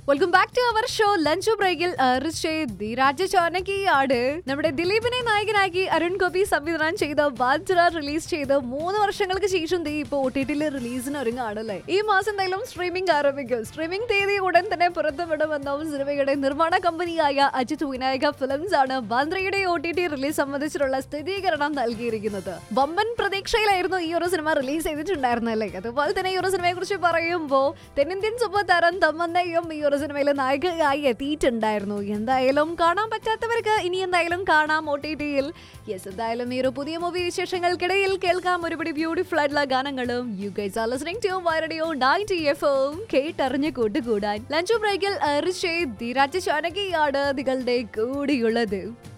welcome back to our show lunch ബ്രേക്കിൽ ധീരാജ ചോനക്കിയാണ് നമ്മുടെ ദിലീപിനെ നായകനാക്കി അരുൺ ഗോപി സംവിധാനം ചെയ്ത ബാജ്ര റിലീസ് ചെയ്ത് മൂന്ന് വർഷങ്ങൾക്ക് ശേഷം ദേ ഇപ്പോൾ ഒ ടി ടിയിൽ റിലീസിന് ഒരുങ്ങാണല്ലേ ഈ മാസം എന്തായാലും സ്ട്രീമിംഗ് ആരംഭിക്കും സ്ട്രീമിംഗ് തീയതി ഉടൻ തന്നെ പുറത്തുവിടുമെന്നും സിനിമയുടെ നിർമ്മാണ കമ്പനിയായ അജിത് വിനായക ഫിലിംസ് ആണ് ബാന്ദ്രയുടെ ഒ ടി ടി റിലീസ് സംബന്ധിച്ചിട്ടുള്ള സ്ഥിരീകരണം നൽകിയിരിക്കുന്നത് വമ്പൻ പ്രതീക്ഷയിലായിരുന്നു ഈ ഒരു സിനിമ റിലീസ് ചെയ്തിട്ടുണ്ടായിരുന്നല്ലേ അതുപോലെ തന്നെ ഈ ഒരു സിനിമയെ കുറിച്ച് പറയുമ്പോൾ തെന്നിന്ത്യൻ സൂപ്പർ താരം തമ്മന്നയും ഈ ഒരു സിനിമയിൽ നായികയായി എത്തിയിട്ടുണ്ടായിരുന്നു എന്തായാലും കാണാൻ പറ്റാത്തവർക്ക് ഇനി എന്തായാലും കാണാം ഒ ടി ടിയിൽ യെസ് എന്തായാലും ഈ ഒരു പുതിയ മൂവി വിശേഷങ്ങൾക്കിടയിൽ കേൾക്കാം ഒരുപടി ബ്യൂട്ടിഫുൾ ആയിട്ടുള്ള ഗാനങ്ങളും you guys are listening to വൈറഡിയോ നയൻറ്റി എഫ് എം കേട്ടറിഞ്ഞ് കൂട്ടുകൂടാൻ ലഞ്ച് ബ്രേക്കിൽ ധീരാജ് ചാനകിയാണ് നിങ്ങളുടെ കൂടിയുള്ളത്